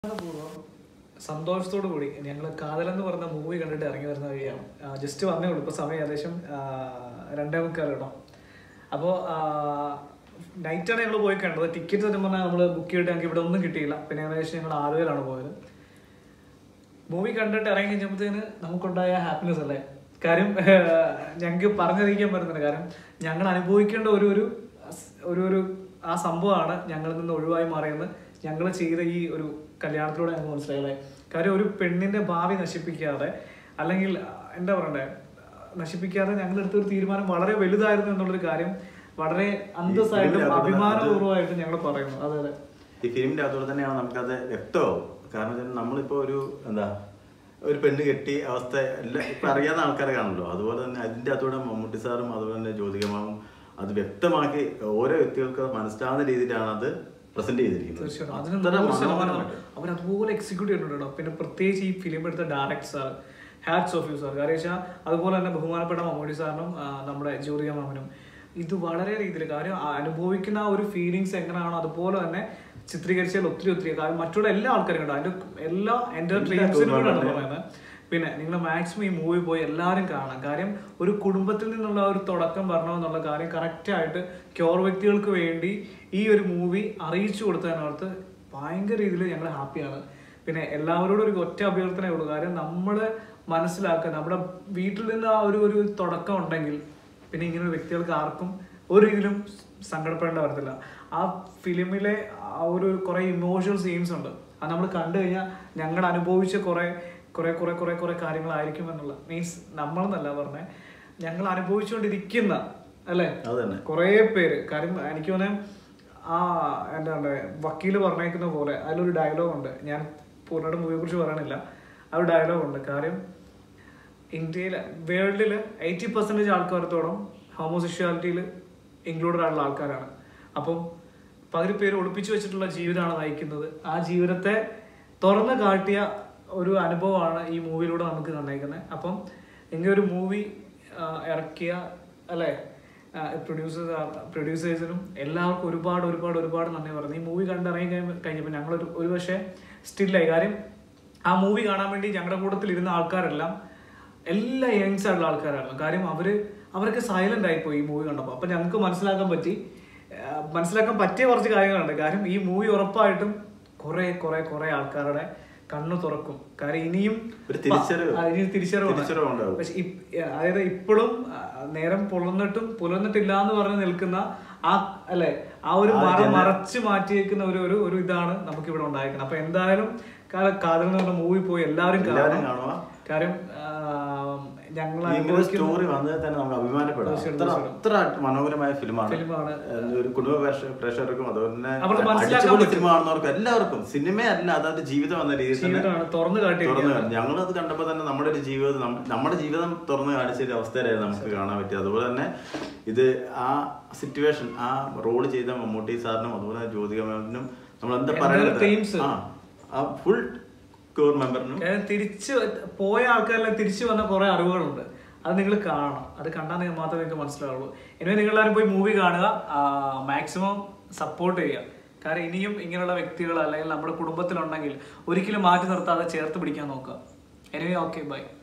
സന്തോഷത്തോടു കൂടി ഞങ്ങൾ കാതലെന്ന് പറഞ്ഞ മൂവി കണ്ടിട്ട് ഇറങ്ങി വരുന്ന വഴിയാണ് ജസ്റ്റ് വന്നേ ഉള്ളൂ ഇപ്പോൾ സമയം ഏകദേശം ആ, രണ്ടേ മുക്കാൽ കേട്ടോ അപ്പോൾ നൈറ്റാണ് ഞങ്ങൾ പോയി കണ്ടത് ടിക്കറ്റ് സത്യം പറഞ്ഞാൽ നമ്മൾ ബുക്ക് ചെയ്തിട്ട് ഞങ്ങൾക്ക് ഇവിടെ ഒന്നും കിട്ടിയില്ല പിന്നെ ഏകദേശം ഞങ്ങൾ ആലുവയിലാണ് പോയത് മൂവി കണ്ടിട്ട് ഇറങ്ങി കഴിഞ്ഞപ്പോഴത്തേന് നമുക്കുണ്ടായ ഹാപ്പിനെസ് അല്ലേ കാര്യം ഞങ്ങൾക്ക് പറഞ്ഞറിയിക്കാൻ പറ്റുന്നില്ല കാരണം ഞങ്ങൾ അനുഭവിക്കേണ്ട ഒരു ഒരു സ്- ഒരു ഒരു ആ സംഭവമാണ് ഞങ്ങളിൽ നിന്ന് ഒഴിവായി മാറിയെന്ന് ഞങ്ങൾ ചെയ്ത ഈ ഒരു കല്യാണത്തിലൂടെ ഞങ്ങൾക്ക് മനസ്സിലായല്ലേ കാര്യം ഒരു പെണ്ണിന്റെ ഭാവി നശിപ്പിക്കാതെ അല്ലെങ്കിൽ ആ, എന്താ പറയണ്ടേ നശിപ്പിക്കാതെ ഞങ്ങൾ എടുത്തൊരു തീരുമാനം വളരെ വലുതായിരുന്നു എന്നുള്ളൊരു കാര്യം വളരെ അന്തസ്സായിട്ടും ഇതിനകത്ത് അത് അഭിമാനപൂർവ്വമായിട്ടും ഞങ്ങൾ പറയുന്നു അതെ അതെ ഈ ഫിലിമിന്റെ അകത്തോടെ തന്നെയാണ് നമുക്കത് വ്യക്തമാവും കാരണം വെച്ചാൽ നമ്മളിപ്പോ ഒരു എന്താ ഒരു പെണ്ണ് കെട്ടി അവസ്ഥ എല്ലാം ഇപ്പൊ അറിയാവുന്ന ആൾക്കാരെ കാണുമല്ലോ അതുപോലെ തന്നെ അതിന്റെ അകത്തൂടെ മമ്മൂട്ടി സാറും അതുപോലെ തന്നെ ജ്യോതികമാവും അത് വ്യക്തമാക്കി ഓരോ വ്യക്തികൾക്ക് മനസ്സിലാവുന്ന രീതിയിലാണ് അത് പ്രസന്റ് ചെയ്തിരിക്കുന്നത് തീർച്ചയായിട്ടും അതിന് അത്ര നൂറ് ശതമാനം മനോഹരമായിട്ട്. അവർ അതുപോലെ എക്സിക്യൂട്ട് ചെയ്തിട്ടുണ്ടോ പിന്നെ പ്രത്യേകിച്ച് ഈ ഫിലിം എടുത്ത director sir hats off you sir കാരണം വെച്ചാൽ അതുപോലെ തന്നെ ബഹുമാനപ്പെട്ട മമ്മൂട്ടി സാറിനും ആ, നമ്മുടെ ജ്യോതിക മാമനും ഇത് വളരെ രീതിയിൽ കാര്യം ആ അനുഭവിക്കുന്ന ആ ഒരു ഫീലിങ്സ് എങ്ങനെയാണോ അതുപോലെ തന്നെ ചിത്രീകരിച്ചാൽ ഒത്തിരി ഒത്തിരി കാര്യം മറ്റുള്ള എല്ലാ ആൾക്കാരും കണ്ടോ അതിന്റെ എല്ലാ എൻ്റെ ഡ്രീംസിനും കൂടെയാണ് പറയുന്നത് പിന്നെ നിങ്ങൾ മാക്സിമം ഈ മൂവി പോയി എല്ലാവരും കാണാം കാര്യം ഒരു കുടുംബത്തിൽ നിന്നുള്ള ഒരു തുടക്കം വരണമെന്നുള്ള കാര്യം കറക്റ്റായിട്ട് ക്യോർ വ്യക്തികൾക്ക് വേണ്ടി ഈ ഒരു മൂവി അറിയിച്ചു കൊടുത്തതിനകത്ത് ഭയങ്കര രീതിയിൽ ഞങ്ങൾ ഹാപ്പിയാണ് പിന്നെ എല്ലാവരോടും ഒരു ഒറ്റ അഭ്യർത്ഥനയേ ഉള്ളൂ കാര്യം നമ്മൾ മനസ്സിലാക്കുക നമ്മുടെ വീട്ടിൽ നിന്ന് ആ ഒരു ഒരു തുടക്കം ഉണ്ടെങ്കിൽ പിന്നെ ഇങ്ങനെ ഒരു വ്യക്തികൾക്ക് ആർക്കും ഒരു രീതിയിലും സങ്കടപ്പെടേണ്ട വരത്തില്ല ആ ഫിലിമിലെ ആ ഒരു കുറേ ഇമോഷണൽ സീൻസ് ഉണ്ട് അത് നമ്മൾ കണ്ടു കഴിഞ്ഞാൽ ഞങ്ങൾ അനുഭവിച്ച കുറേ കുറേ കുറേ കുറേ കുറേ കാര്യങ്ങളായിരിക്കും എന്നുള്ള മീൻസ് നമ്മളെന്നല്ല പറഞ്ഞേ ഞങ്ങൾ അനുഭവിച്ചുകൊണ്ടിരിക്കുന്ന അല്ലേ അത് തന്നെ കുറേ പേര് കാര്യം എനിക്ക് തോന്നുന്നത് ആ എന്താ പറയുക വക്കീല് പറഞ്ഞേക്കുന്ന പോലെ അതിലൊരു ഡയലോഗ് ഉണ്ട് ഞാൻ പൂർണ്ണമായിട്ട് മൂവിയെ കുറിച്ച് പറയണില്ല ആ ഒരു ഡയലോഗ് ഉണ്ട് കാര്യം ഇന്ത്യയിൽ വേൾഡിൽ എയ്റ്റി പെർസെൻറ്റേജ് ആൾക്കാരത്തോളം ഹോമോസെക്ഷുവാലിറ്റിയിൽ ഇൻക്ലൂഡഡ് ആയിട്ടുള്ള ആൾക്കാരാണ് അപ്പം പകുതി പേര് ഒളിപ്പിച്ചു വെച്ചിട്ടുള്ള ജീവിതമാണ് നയിക്കുന്നത് ആ ജീവിതത്തെ തുറന്നു കാട്ടിയ ഒരു അനുഭവമാണ് ഈ മൂവിയിലൂടെ നമുക്ക് തന്നേക്കുന്നത് അപ്പം ഇങ്ങനെ ഒരു മൂവി ഇറക്കിയ അല്ലേ പ്രൊഡ്യൂസേഴ്സ് പ്രൊഡ്യൂസേഴ്സിനും എല്ലാവർക്കും ഒരുപാട് ഒരുപാട് ഒരുപാട് നന്ദി പറഞ്ഞു ഈ മൂവി കണ്ടിറങ്ങി കഴിയുമ്പോൾ കഴിഞ്ഞപ്പോൾ ഞങ്ങളൊരു ഒരു പക്ഷേ സ്റ്റില്ലായി കാര്യം ആ മൂവി കാണാൻ വേണ്ടി ഞങ്ങളുടെ കൂട്ടത്തിൽ ഇരുന്ന ആൾക്കാരെല്ലാം എല്ലാ യങ്സ് ആയിട്ടുള്ള ആൾക്കാരാണ് കാര്യം അവര് അവരൊക്കെ സൈലന്റ് ആയിപ്പോയി ഈ മൂവി കണ്ടപ്പോൾ അപ്പൊ ഞങ്ങൾക്ക് മനസ്സിലാക്കാൻ പറ്റി ആ, മനസ്സിലാക്കാൻ പറ്റിയ കുറച്ച് കാര്യങ്ങളുണ്ട് കാര്യം ഈ മൂവി ഉറപ്പായിട്ടും കുറെ കുറെ കുറെ ആൾക്കാരുടെ കണ്ണു തുറക്കും കാര്യം ഇനിയും ഒരു തിരിച്ചറിവ്. ആ, ഇനി തിരിച്ചറിവുണ്ട് തിരിച്ചറിവുണ്ടാവും. പക്ഷെ ഇപ്- അതായത് ഇപ്പോഴും ആ, നേരം പുലർന്നിട്ടും പുലർന്നിട്ടില്ല എന്ന് പറഞ്ഞ് നിൽക്കുന്ന ആ അല്ലെ ആ ഒരു ആ മറ ജന- മറച്ചു മാറ്റിയേക്കുന്ന ഒരു ഒരു ഒരു ഇതാണ് നമുക്ക് ഇവിടെ ഉണ്ടായിരിക്കുന്നത് അപ്പൊ എന്തായാലും കാതൽ എന്ന് പറഞ്ഞ മൂവി പോയി എല്ലാവരും എല്ലാവരും കാണണം കാണുക കാര്യം ഞങ്ങൾ ഇങ്ങനെ സ്റ്റോറി വന്നത് തന്നെ നമുക്ക് അഭിമാനപ്പെടാം അത്ര അത്ര മനോഹരമായ ഫിലിമാണ് ഫിലിമാണ് ഒരു കുടുംബ പ്രേക്ഷ- പ്രേക്ഷകർക്കും അതുപോലെ തന്നെ അവർക്ക് മനസ്സിലാക്കാൻ അടിച്ചുപൊളി പറ്റും. സിനിമ കാണുന്നവർക്കും എല്ലാവർക്കും സിനിമയല്ല അതായത് ജീവിതം എന്ന രീതിയിൽ തന്നെ ജീവിതമാണ് തുറന്നു തുറന്നു കാട്ടിയിരിക്കുന്നത് കാണും ഞങ്ങളത് കണ്ടപ്പോൾ തന്നെ നമ്മുടെ ഒരു ജീവിതം നമ്മ- നമ്മുടെ ജീവിതം തുറന്നു കാണിച്ച ഒരു അവസ്ഥയിലായിരുന്നു നമുക്ക് കാണാൻ പറ്റിയത് അതുപോലെ തന്നെ ഇത് ആ സിറ്റുവേഷൻ ആ റോൾ ചെയ്ത മമ്മൂട്ടി സാറിനും അതുപോലെ ജ്യോതിക മാമിനും നമ്മൾ എന്താ എന്തായാലും teams. പറയുന്നത് ആ ആ ഫുൾ കോർ മെമ്പറിനും കാര്യം തിരിച്ച് പോയ ആൾക്കാരെല്ലാം തിരിച്ചു വന്ന കുറെ അറിവുകളുണ്ട് അത് നിങ്ങൾ കാണണം അത് കണ്ടാൽ നിങ്ങൾ മാത്രമേ നിങ്ങൾക്ക് മനസ്സിലാവുള്ളൂ ഇനി നിങ്ങളെല്ലാവരും പോയി മൂവി കാണുക മാക്സിമം സപ്പോർട്ട് ചെയ്യുക കാരണം ഇനിയും ഇങ്ങനെയുള്ള വ്യക്തികൾ അല്ലെങ്കിൽ നമ്മുടെ കുടുംബത്തിലുണ്ടെങ്കിൽ ഒരിക്കലും മാറ്റി നിർത്താതെ ചേർത്ത് പിടിക്കാൻ നോക്കുക എനിവേ ഓക്കെ ബൈ